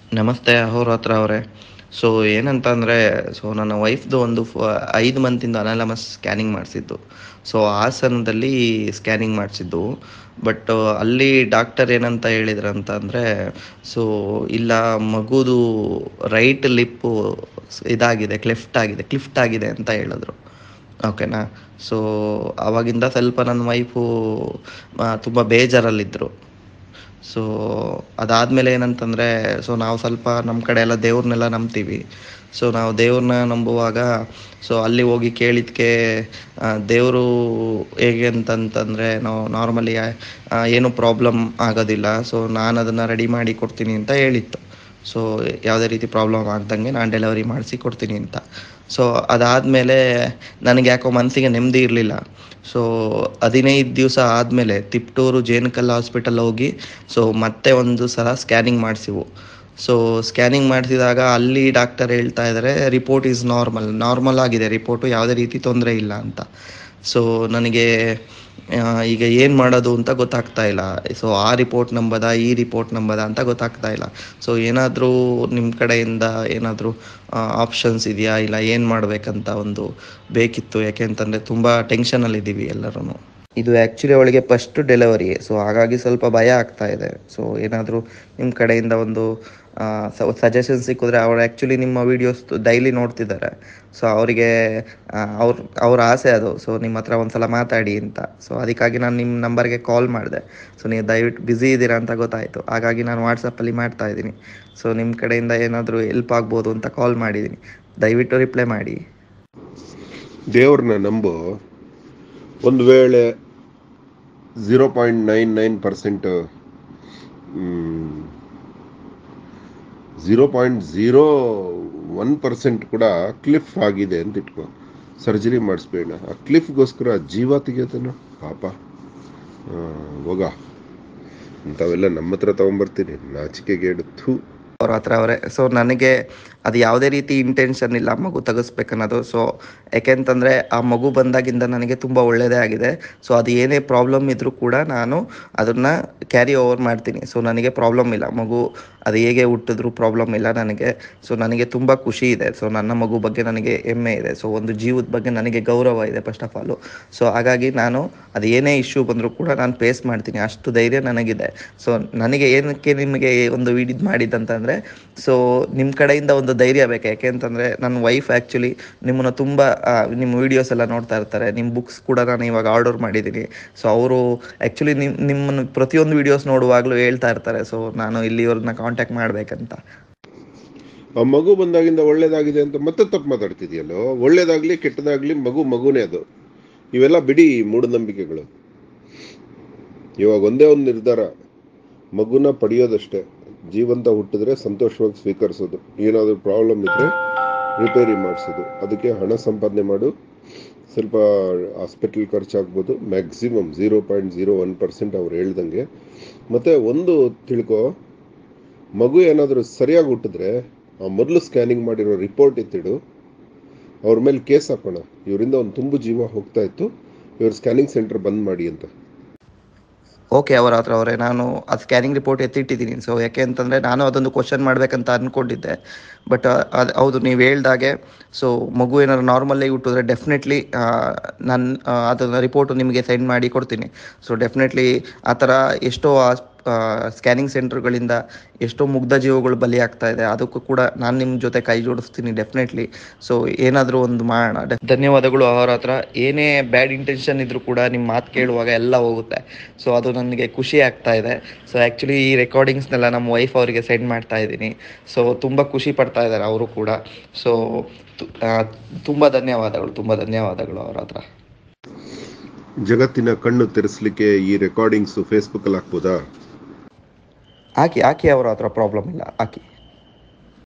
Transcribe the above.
ನಮಸ್ತೆ ಅಹೋರಾತ್ರ ಅವರೇ ಸೊ ಏನಂತ ಅಂದರೆ ಸೊ ನನ್ನ ವೈಫ್ದು ಒಂದು ಫ ಐದು ಮಂತಿಂದ ಅನಾಲಮಸ್ ಸ್ಕ್ಯಾನಿಂಗ್ ಮಾಡಿಸಿದ್ದು ಸೊ ಹಾಸನದಲ್ಲಿ ಸ್ಕ್ಯಾನಿಂಗ್ ಮಾಡಿಸಿದ್ದು ಬಟ್ ಅಲ್ಲಿ ಡಾಕ್ಟರ್ ಏನಂತ ಹೇಳಿದ್ರು ಅಂತ ಅಂದರೆ ಸೊ ಇಲ್ಲ ಮಗುದು ರೈಟ್ ಲಿಪ್ಪು ಇದಾಗಿದೆ ಕ್ಲಿಫ್ಟ್ ಆಗಿದೆ ಕ್ಲಿಫ್ಟ್ ಆಗಿದೆ ಅಂತ ಹೇಳಿದ್ರು ಓಕೆನಾ ಸೊ ಆವಾಗಿಂದ ಸ್ವಲ್ಪ ನನ್ನ ವೈಫು ತುಂಬ ಬೇಜಾರಲ್ಲಿದ್ದರು ಸೊ ಅದಾದಮೇಲೆ ಏನಂತಂದರೆ ಸೊ ನಾವು ಸ್ವಲ್ಪ ನಮ್ಮ ಕಡೆ ಎಲ್ಲ ದೇವ್ರನ್ನೆಲ್ಲ ನಂಬ್ತೀವಿ ಸೊ ನಾವು ದೇವ್ರನ್ನ ನಂಬುವಾಗ ಸೊ ಅಲ್ಲಿ ಹೋಗಿ ಕೇಳಿದ್ದಕ್ಕೆ ದೇವರು ಹೇಗೆ ಅಂತಂತಂದರೆ ನಾವು ನಾರ್ಮಲಿ ಏನು ಪ್ರಾಬ್ಲಮ್ ಆಗೋದಿಲ್ಲ ಸೊ ನಾನು ಅದನ್ನು ರೆಡಿ ಮಾಡಿ ಕೊಡ್ತೀನಿ ಅಂತ ಹೇಳಿತ್ತು ಸೊ ಯಾವುದೇ ರೀತಿ ಪ್ರಾಬ್ಲಮ್ ಆಗ್ದಂಗೆ ನಾನು ಡೆಲಿವರಿ ಮಾಡಿಸಿ ಕೊಡ್ತೀನಿ ಅಂತ ಸೊ ಅದಾದಮೇಲೆ ನನಗೆ ಯಾಕೋ ಮನಸ್ಸಿಗೆ ನೆಮ್ಮದಿ ಇರಲಿಲ್ಲ ಸೊ ಹದಿನೈದು ದಿವಸ ಆದಮೇಲೆ ತಿಪ್ಟೂರು ಜೇನುಕಲ್ ಹಾಸ್ಪಿಟಲ್ ಹೋಗಿ ಸೊ ಮತ್ತೆ ಒಂದು ಸಲ ಸ್ಕ್ಯಾನಿಂಗ್ ಮಾಡಿಸಿವು ಸೊ ಸ್ಕ್ಯಾನಿಂಗ್ ಮಾಡಿಸಿದಾಗ ಅಲ್ಲಿ ಡಾಕ್ಟರ್ ಹೇಳ್ತಾ ಇದ್ದಾರೆ ರಿಪೋರ್ಟ್ ಈಸ್ ನಾರ್ಮಲ್ ನಾರ್ಮಲ್ ಆಗಿದೆ ರಿಪೋರ್ಟು ಯಾವುದೇ ರೀತಿ ತೊಂದರೆ ಇಲ್ಲ ಅಂತ ಸೊ ನನಗೆ ಈಗ ಏನು ಮಾಡೋದು ಅಂತ ಗೊತ್ತಾಗ್ತಾ ಇಲ್ಲ ಸೊ ಆ ರಿಪೋರ್ಟ್ ನಂಬದ ಈ ರಿಪೋರ್ಟ್ ನಂಬದ ಅಂತ ಗೊತ್ತಾಗ್ತಾ ಇಲ್ಲ ಸೊ ಏನಾದರೂ ನಿಮ್ಮ ಕಡೆಯಿಂದ ಏನಾದರೂ ಆಪ್ಷನ್ಸ್ ಇದೆಯಾ ಇಲ್ಲ ಏನು ಮಾಡಬೇಕಂತ ಒಂದು ಬೇಕಿತ್ತು ಯಾಕೆ ಅಂತಂದರೆ ತುಂಬ ಟೆನ್ಷನಲ್ಲಿದ್ದೀವಿ ಎಲ್ಲರೂ ಇದು ಆ್ಯಕ್ಚುಲಿ ಅವಳಿಗೆ ಫಸ್ಟ್ ಡೆಲಿವರಿ ಸೊ ಹಾಗಾಗಿ ಸ್ವಲ್ಪ ಭಯ ಆಗ್ತಾ ಇದೆ ಸೊ ಏನಾದರೂ ನಿಮ್ಮ ಕಡೆಯಿಂದ ಒಂದು ಸಜೆಷನ್ ಸಿಕ್ಕಿದ್ರೆ ಅವ್ರು ಆ್ಯಕ್ಚುಲಿ ನಿಮ್ಮ ವೀಡಿಯೋಸ್ ಡೈಲಿ ನೋಡ್ತಿದ್ದಾರೆ ಸೊ ಅವರಿಗೆ ಅವ್ರ ಅವ್ರ ಆಸೆ ಅದು ಸೊ ನಿಮ್ಮ ಹತ್ರ ಒಂದು ಸಲ ಮಾತಾಡಿ ಅಂತ ಸೊ ಅದಕ್ಕಾಗಿ ನಾನು ನಿಮ್ಮ ನಂಬರ್ಗೆ ಕಾಲ್ ಮಾಡಿದೆ ಸೊ ನೀವು ದಯವಿಟ್ಟು ಬ್ಯುಸಿ ಇದ್ದೀರಾ ಅಂತ ಗೊತ್ತಾಯಿತು ಹಾಗಾಗಿ ನಾನು ವಾಟ್ಸಪ್ಪಲ್ಲಿ ಮಾಡ್ತಾ ಇದ್ದೀನಿ ಸೊ ನಿಮ್ಮ ಕಡೆಯಿಂದ ಏನಾದರೂ ಹೆಲ್ಪ್ ಆಗ್ಬೋದು ಅಂತ ಕಾಲ್ ಮಾಡಿದ್ದೀನಿ ದಯವಿಟ್ಟು ರಿಪ್ಲೈ ಮಾಡಿ ದೇವ್ರನ್ನ ನಂಬು ಒಂದು ವೇಳೆ zero point nine nine percent zero point zero one percent ಕೂಡ ಕ್ಲಿಫ್ ಆಗಿದೆ ಅಂತ ಇಟ್ಕೋ ಸರ್ಜರಿ ಮಾಡಿಸ್ಬೇಡ ಆ ಕ್ಲಿಫ್ಗೋಸ್ಕರ ಜೀವ ತೆಗಿಯೋದನ್ನು ಪಾಪ ಹೋಗ ಅಂಥವೆಲ್ಲ ನಮ್ಮ ಹತ್ರ ತೊಗೊಂಬರ್ತೀನಿ ನಾಚಿಕೆಗೇಡು ಥೂ ಅವ್ರ ಹತ್ರ ಅವರೇ ಸೊ ನನಗೆ ಅದು ಯಾವುದೇ ರೀತಿ ಇಂಟೆನ್ಷನ್ ಇಲ್ಲ ಮಗು ತೆಗೆಸ್ಬೇಕನ್ನೋದು ಸೊ ಯಾಕೆಂತಂದರೆ ಆ ಮಗು ಬಂದಾಗಿಂದ ನನಗೆ ತುಂಬ ಒಳ್ಳೆಯದೇ ಆಗಿದೆ ಸೊ ಅದು ಏನೇ ಪ್ರಾಬ್ಲಮ್ ಇದ್ದರೂ ಕೂಡ ನಾನು ಅದನ್ನು ಕ್ಯಾರಿ ಓವರ್ ಮಾಡ್ತೀನಿ ಸೊ ನನಗೆ ಪ್ರಾಬ್ಲಮ್ ಇಲ್ಲ ಮಗು ಅದು ಹೇಗೆ ಹುಟ್ಟಿದ್ರು ಪ್ರಾಬ್ಲಮ್ ಇಲ್ಲ ನನಗೆ ಸೊ ನನಗೆ ತುಂಬ ಖುಷಿ ಇದೆ ಸೊ ನನ್ನ ಮಗು ಬಗ್ಗೆ ನನಗೆ ಹೆಮ್ಮೆ ಇದೆ ಸೊ ಒಂದು ಜೀವದ ಬಗ್ಗೆ ನನಗೆ ಗೌರವ ಇದೆ ಫಸ್ಟ್ ಆಫ್ ಆಲು ಸೊ ಹಾಗಾಗಿ ನಾನು ಅದು ಏನೇ ಇಶ್ಯೂ ಬಂದರೂ ಕೂಡ ನಾನು ಫೇಸ್ ಮಾಡ್ತೀನಿ ಅಷ್ಟು ಧೈರ್ಯ ನನಗಿದೆ ಸೊ ನನಗೆ ಏನಕ್ಕೆ ನಿಮಗೆ ಒಂದು ವಿಡಿದ್ ಮಾಡಿದ್ದಂತಂದರೆ ಸೊ ನಿಮ್ಮ ಕಡೆಯಿಂದ ಒಂದು ಧೈರ್ಯ ಬೇಕು ಯಾಕೆ ಅಂತಂದರೆ ನನ್ನ ವೈಫ್ ಆ್ಯಕ್ಚುಲಿ ನಿಮ್ಮನ್ನು ತುಂಬ ನಿಮ್ಮ ವೀಡಿಯೋಸ್ ಎಲ್ಲ ನೋಡ್ತಾ ಇರ್ತಾರೆ ನಿಮ್ಮ ಬುಕ್ಸ್ ಕೂಡ ನಾನು ಇವಾಗ ಆರ್ಡರ್ ಮಾಡಿದ್ದೀನಿ ಸೊ ಅವರು ಆ್ಯಕ್ಚುಲಿ ನಿಮ್ಮ ನಿಮ್ಮನ್ನು ಪ್ರತಿಯೊಂದು ವೀಡಿಯೋಸ್ ನೋಡುವಾಗಲೂ ಹೇಳ್ತಾ ಇರ್ತಾರೆ ಸೊ ನಾನು ಇಲ್ಲಿಯವ್ರನ್ನ ಕಾಂಟ್ಯಾಕ್ಟ್ ಮಾಡಬೇಕಂತ ಆ ಮಗು ಬಂದಾಗಿಂದ ಒಳ್ಳೇದಾಗಿದೆ ಅಂತ ಮತ್ತೆ ತಪ್ಪು ಮಾತಾಡ್ತಿದ್ಯಲ್ಲೋ ಒಳ್ಳೇದಾಗ್ಲಿ ಕೆಟ್ಟದಾಗ್ಲಿ ಮಗು ಮಗುನೇ ಅದು ಇವೆಲ್ಲ ಬಿಡಿ ಮೂಢನಂಬಿಕೆಗಳು ಇವಾಗ ಒಂದೇ ಒಂದು ನಿರ್ಧಾರ ಮಗುನ ಪಡೆಯೋದಷ್ಟೇ ಜೀವಂತ ಹುಟ್ಟಿದ್ರೆ ಸಂತೋಷವಾಗಿ ಸ್ವೀಕರಿಸೋದು ಏನಾದರೂ ಪ್ರಾಬ್ಲಮ್ ಇದ್ದರೆ ರಿಪೇರಿ ಮಾಡಿಸೋದು ಅದಕ್ಕೆ ಹಣ ಸಂಪಾದನೆ ಮಾಡು ಸ್ವಲ್ಪ ಹಾಸ್ಪಿಟಲ್ ಖರ್ಚಾಗ್ಬೋದು maximum zero point zero one percent ಅವ್ರು ಹೇಳ್ದಂಗೆ ಮತ್ತು ಒಂದು ತಿಳ್ಕೊ ಮಗು ಏನಾದರೂ ಸರಿಯಾಗಿ ಹುಟ್ಟಿದ್ರೆ ಆ ಮೊದಲು ಸ್ಕ್ಯಾನಿಂಗ್ ಮಾಡಿರೋ ರಿಪೋರ್ಟ್ ಎತ್ತಿಡು ಅವ್ರ ಮೇಲೆ ಕೇಸ್ ಹಾಕೋಣ ಇವರಿಂದ ಒಂದು ತುಂಬು ಜೀವ ಹೋಗ್ತಾ ಇತ್ತು ಇವ್ರ ಸ್ಕ್ಯಾನಿಂಗ್ ಸೆಂಟರ್ ಬಂದ್ ಮಾಡಿ ಅಂತ ಓಕೆ ಅವರ ಹತ್ರ ಅವರೇ ನಾನು ಅದು ಸ್ಕ್ಯಾನಿಂಗ್ ರಿಪೋರ್ಟ್ ಎತ್ತಿಟ್ಟಿದ್ದೀನಿ ಸೊ ಯಾಕೆ ಅಂತಂದರೆ ನಾನು ಅದೊಂದು ಕ್ವಶನ್ ಮಾಡಬೇಕಂತ ಅಂದ್ಕೊಂಡಿದ್ದೆ ಬಟ್ ಅದು ಹೌದು ನೀವು ಹೇಳ್ದಾಗೆ ಸೊ ಮಗು ಏನಾದ್ರು ನಾರ್ಮಲ್ಲಿ ಹುಟ್ಟಿದ್ರೆ ಡೆಫಿನೆಟ್ಲಿ ನಾನು ಅದನ್ನು ರಿಪೋರ್ಟು ನಿಮಗೆ ಸೆಂಡ್ ಮಾಡಿ ಕೊಡ್ತೀನಿ ಸೊ ಡೆಫಿನೆಟ್ಲಿ ಆ ಥರ ಎಷ್ಟೋ ಸ್ಕ್ಯಾನಿಂಗ್ ಸೆಂಟರ್ಗಳಿಂದ ಎಷ್ಟೋ ಮುಗ್ಧ ಜೀವಗಳು ಬಲಿ ಆಗ್ತಾ ಇದೆ ಅದಕ್ಕೂ ಕೂಡ ನಾನು ನಿಮ್ಮ ಜೊತೆ ಕೈ ಜೋಡಿಸ್ತೀನಿ ಡೆಫಿನೆಟ್ಲಿ ಸೊ ಏನಾದರೂ ಒಂದು ಮಾಡೋಣ ಧನ್ಯವಾದಗಳು ಅವರ ಹತ್ರ ಏನೇ ಬ್ಯಾಡ್ ಇಂಟೆನ್ಷನ್ ಇದ್ರೂ ಕೂಡ ನಿಮ್ಮ ಮಾತು ಕೇಳುವಾಗ ಎಲ್ಲ ಹೋಗುತ್ತೆ ಸೊ ಅದು ನನಗೆ ಖುಷಿ ಆಗ್ತಾ ಇದೆ ಸೊ ಆ್ಯಕ್ಚುಲಿ ಈ ರೆಕಾರ್ಡಿಂಗ್ಸ್ನೆಲ್ಲ ನಮ್ಮ ವೈಫ್ ಅವರಿಗೆ ಸೆಂಡ್ ಮಾಡ್ತಾ ಇದ್ದೀನಿ ಸೊ ತುಂಬ ಖುಷಿ ಪಡ್ತಾ ಇದ್ದಾರೆ ಅವರು ಕೂಡ ಸೊ ತುಂಬ ಧನ್ಯವಾದಗಳು ತುಂಬ ಧನ್ಯವಾದಗಳು ಅವರ ಹತ್ರ ಜಗತ್ತಿನ ಕಣ್ಣು ತೆರೆಸ್ಲಿಕ್ಕೆ ಈ ರೆಕಾರ್ಡಿಂಗ್ಸು ಫೇಸ್ಬುಕ್ಕಲ್ಲಿ ಹಾಕ್ಬೋದಾ ಹಾಕಿ ಹಾಕಿ ಅವರ ಹತ್ರ ಪ್ರಾಬ್ಲಮ್ ಇಲ್ಲ ಹಾಕಿ